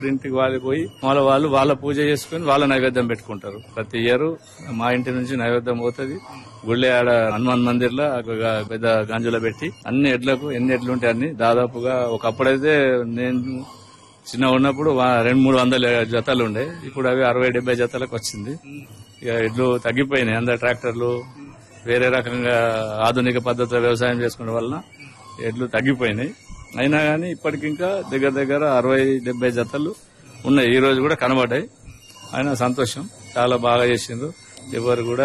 ఇంటికి వాళ్ళు పోయి వాళ్ళ వాళ్ళు వాళ్ళ పూజ చేసుకుని వాళ్ళ నైవేద్యం పెట్టుకుంటారు ప్రతి ఇయర్ మా ఇంటి నుంచి నైవేద్యం పోతుంది గుళ్ళే ఆడ హనుమాన్ మందిర్ లో పెద్ద గంజులో పెట్టి అన్ని ఎడ్లకు ఎన్ని ఎడ్లు ఉంటాయి అన్ని దాదాపుగా ఒకప్పుడైతే నేను చిన్న ఉన్నప్పుడు వా- రెండు మూడు వందల జతలు ఉండే ఇప్పుడు అవి అరవై డెబ్బై జతలకు వచ్చింది ఇక ఎడ్లు తగ్గిపోయినాయి అందరు ట్రాక్టర్లు వేరే రకంగా ఆధునిక పద్ధతిలో వ్యవసాయం చేసుకోవడం వలన ఎడ్లు తగ్గిపోయినాయి అయినా కానీ ఇప్పటికింకా దగ్గర దగ్గర అరవై డెబ్బై జతలు ఉన్నాయి ఈ రోజు కూడా కనబడ్డాయి అయినా సంతోషం చాలా బాగా చేసిండ్రు ఎవరు కూడా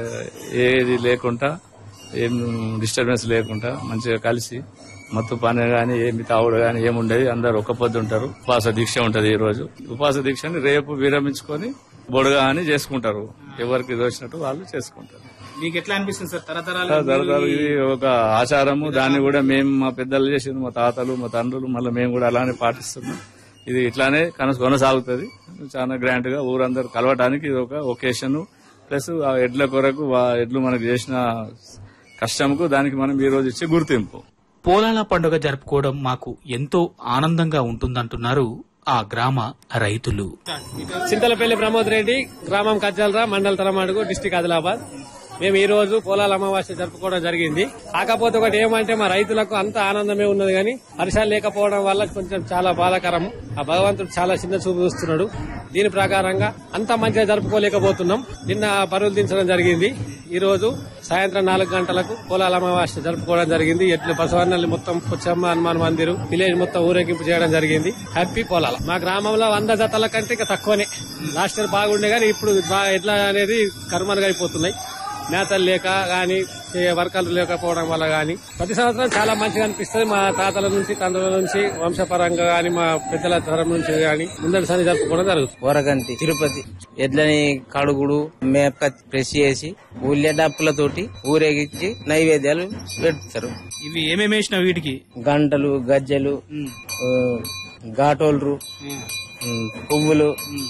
ఏది లేకుండా ఏం డిస్టర్బెన్స్ లేకుండా మంచిగా కలిసి మత్తు పని గాని ఏమి తావుడు గాని ఏముండేది అందరు ఒక్క పొద్దు ఉంటారు ఉపవాస దీక్ష ఉంటది ఈ రోజు ఉపవాస దీక్షని రేపు విరమించుకొని బొడుగా అని చేసుకుంటారు ఎవరికి దోచినట్టు వాళ్ళు చేసుకుంటారు మీకు ఎట్లా అనిపిస్తుంది సార్ తరతరాలు తరతరాలు ఇది ఒక ఆచారము దాన్ని కూడా మేము మా పెద్దలు చేసింది మా తాతలు మా తండ్రులు మళ్ళీ మేము కూడా అలానే పాటిస్తున్నాం ఇది ఇట్లానే కనస కొనసాగుతుంది చాలా గ్రాండ్ గా ఊరందరూ కలవటానికి ఇది ఒక ఒకేషన్ ప్లస్ ఆ ఎడ్ల కొరకు ఆ ఎడ్లు మనకు చేసిన కష్టంకు దానికి మనం ఈ రోజు ఇచ్చే గుర్తింపు పోలాల పండుగ జరుపుకోవడం మాకు ఎంతో ఆనందంగా ఉంటుందంటున్నారు ఆ గ్రామ రైతులు చింతలపల్లి ప్రమోద్ రెడ్డి గ్రామం కజ్జలరా మండల తలమాడుగు డిస్టిక్ ఆదిలాబాద్ మేము ఈ రోజు పోలాల అమావాస్య జరుపుకోవడం జరిగింది కాకపోతే ఒకటి ఏమంటే మా రైతులకు అంత ఆనందమే ఉన్నది కానీ వర్షాలు లేకపోవడం వల్ల కొంచెం చాలా బాధాకరం ఆ భగవంతుడు చాలా చిన్న చూపు చూస్తున్నాడు దీని ప్రకారంగా అంత మంచిగా జరుపుకోలేకపోతున్నాం నిన్న పరువులు దించడం జరిగింది ఈ రోజు సాయంత్రం నాలుగు గంటలకు పోలాల అమావాస్య జరుపుకోవడం జరిగింది ఎట్లు బసవన్నల్ని మొత్తం పుచ్చమ్మ హనుమాన్ మందిరు విలేజ్ మొత్తం ఊరేగింపు చేయడం జరిగింది హ్యాపీ పోలాల మా గ్రామంలో వంద జతల కంటే ఇంకా తక్కువనే లాస్ట్ ఇయర్ బాగుండే కానీ ఇప్పుడు బా- ఎట్లా అనేది కనుమరుగా అయిపోతున్నాయి మేతలు లేక గాని వర్కర్లు లేకపోవడం వల్ల గాని ప్రతి సంవత్సరం చాలా మంచిగా అనిపిస్తుంది మా తాతల నుంచి తండ్రుల నుంచి వంశపరంగా గాని మా పెద్దల తరం నుంచి గాని ముందటి సన్ని జరుపుకోవడం జరుగుతుంది వరగంటి తిరుపతి ఎడ్లని కడుగుడు మేప ప్రెస్ చేసి ఊళ్ళే డప్పులతోటి ఊరేగించి నైవేద్యాలు పెడతారు ఇవి ఏమేమి వేసినావు వీటికి గంటలు గజ్జలు ఆ, ఘాటోళ్ళు ఉమ్, పువ్వులు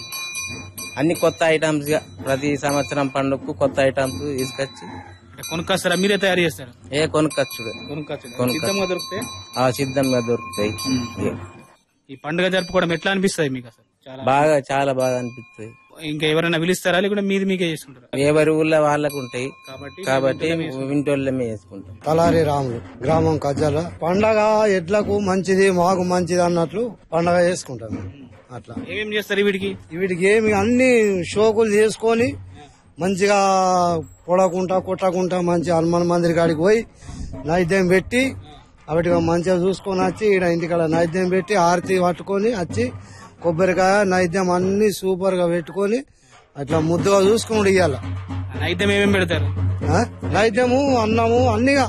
అన్ని కొత్త ఐటమ్స్ గా ప్రతి సంవత్సరం పండుగకు కొత్త ఐటమ్స్ తీసుకొచ్చి అంటే కొనుక్కొస్తారా మీరే తయారు చేస్తారా ఏ కొనుక్కొచ్చుడు కొనుక్కొచ్చు కొనుక్కొచ్చు. సిద్ధంగా దొరికితే ఆ సిద్ధంగా దొరుకుతాయి ఇక. ఈ పండుగ జరుపుకోవడం ఎట్లా అనిపిస్తుంది మీకు అసలు చాలా బాగా చాలా బాగా అనిపిస్తుంది ఇంకా ఎవరైనా పిలుస్తారా లేకుంటే మీది మీకే చేసుకుంటారా ఎవరి ఊళ్ళో వాళ్ళకు ఉంటాయి కాబట్టి కాబట్టి వింటోళ్ళమే వేసుకుంటాం తలారి రాములు గ్రామం కజ్జల పండగ ఎడ్లకు మంచిది మాకు మంచిది అన్నట్లు పండగ చేసుకుంటాం అట్లా ఏమేమి చేస్తారు వీటికి వీటికి ఏమి అన్ని షోకులు చేసుకొని మంచిగా పొడకుంటా కొట్టకుంటా మంచి హనుమాన్ మందిర్ కాడికి పోయి నైద్యం పెట్టి అవిటిగా మంచిగా చూసుకొని వచ్చి ఈడ ఇంటికాడ నైద్యం పెట్టి ఆరతి పట్టుకొని వచ్చి కొబ్బరికాయ నైద్యం అన్ని సూపర్ గా పెట్టుకొని అట్లా ముద్దుగా చూసుకుని ఇయ్యాల నైద్యం ఏమేమి పెడతారు ఆ? నైద్యము అన్నము అన్నిగా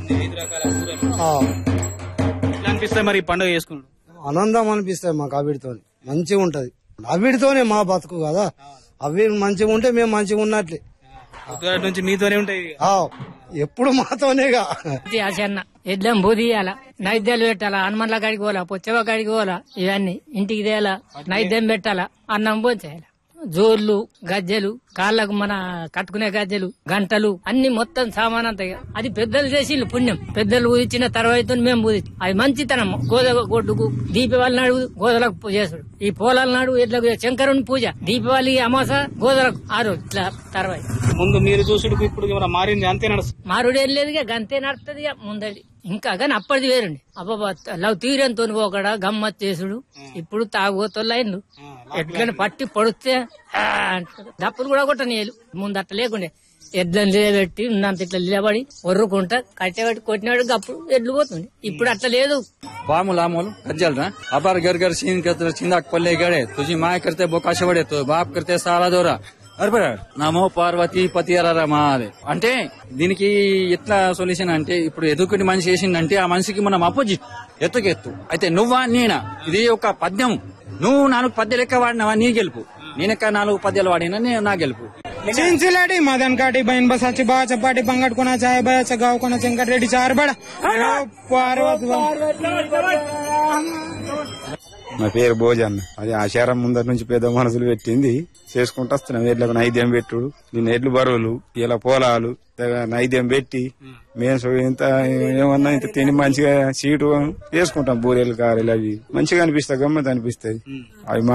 ఆ. ఎట్లా అనిపిస్తుంది మరి ఈ పండుగ చేసుకుంటారు ఆనందం అనిపిస్తాయి మాకు అవిడితో మంచిగా ఉంటది అవిడితోనే మా బతుకు కదా అవి మంచిగా ఉంటే మేము మంచిగా ఉన్నట్లే పొద్దుగాల నుంచి మీతోనే ఉంటాయి ఆ, ఎప్పుడు మాతోనేగా ఇది ఆశన్న ఎడ్లం బూదియాల నైద్యాలు పెట్టాలా హనుమన్ల కాడికి పోలా పొచ్చవ కాడికి పోలా ఇవన్నీ ఇంటికి తేలా నైద్యం పెట్టాలా అన్నం పోసేయాలి జోళ్ళు గజ్జెలు కాళ్ళకు మన కట్టుకునే గజ్జెలు గంటలు అన్ని మొత్తం సామాన్ అంతా ఇక. అది పెద్దలు చేసి పుణ్యం పెద్దలు ఇచ్చిన తర్వాత మేము పూజి అది మంచితనం గోద గొడ్డుకు దీపావళి నాడు గోదలకు పూజ చేసుడు ఈ పోలాల నాడు ఇట్లా శంకరుని పూజ దీపావళి అమాస గోదలకు ఆ రోజు ఇట్లా తర్వాత ముందు మీరు చూసుడు ఇప్పుడు ఏమైనా మారింది అంతే నడుస్తుంది మారుడేం లేదు ఇక గంతే నడుతుంది ఇక ముందడి ఇంకా కానీ అప్పటిది వేరండి అబ్బాబా లవ్ తీరంతో ఒకడ గమ్మత్ చేసుడు ఇప్పుడు తాగుబోతోళ్ళు అయిండు ఎట్లని పట్టి పొడిస్తే ఆ అంటారు. దప్పులు కూడా కొట్టనీయలు ముందు అట్ట లేకుండే ఎడ్లను నిలబెట్టి ఉన్నంత ఇట్లా నిలబడి ఒర్రుకుంటా కట్టెబెట్టి కొట్టినాడు అప్పుడు ఎడ్లు పోతుంది ఇప్పుడు అట్లా లేదు बामुल आमोल गज्जल रहा अपार घर घर सीन करते चिंदा पल्ले गड़े तुझी माए करते बोकाश पड़े तो बाप करते सारा దూరా అర్బరా నమో పార్వతి పతి అరర మహాదేవ్ అంటే దీనికి ఎట్లా సొల్యూషన్ అంటే ఇప్పుడు ఎదుకుని మనిషి చేసిందంటే ఆ మనిషికి మనం అపోజిట్ ఎత్తుకు ఎత్తు అయితే నువ్వా నేనా ఇది ఒక పద్యం నువ్వు నాలుగు పద్యాలు ఎక్క వాడినావా నీ గెలుపు నేనెక్క నాలుగు పద్యాలు వాడినా నే- నా గెలుపు चिंचिलाटी मदन काटी बहीण बसाची बा चपाटी पंगट कोणाचा आहे बयाचा गाव कोणा चिंकट रेड्डी चार बडा पार्वत నా పేరు భోజన్ అది ఆచారం ముందర నుంచి పెద్ద మనసులు పెట్టింది చేసుకుంటూ వస్తున్నాం ఎడ్లకు నైద్యం పెట్టుడు నిన్న ఎడ్లు బరువులు ఇలా పొలాలు దగ్గర నైద్యం పెట్టి మేము ఇంత ఏమన్నా ఇంత తిని మంచిగా సీటు వేసుకుంటాం బూరెలు కారెలు అవి మంచిగా అనిపిస్తాయి గమ్మత్ అనిపిస్తుంది అవి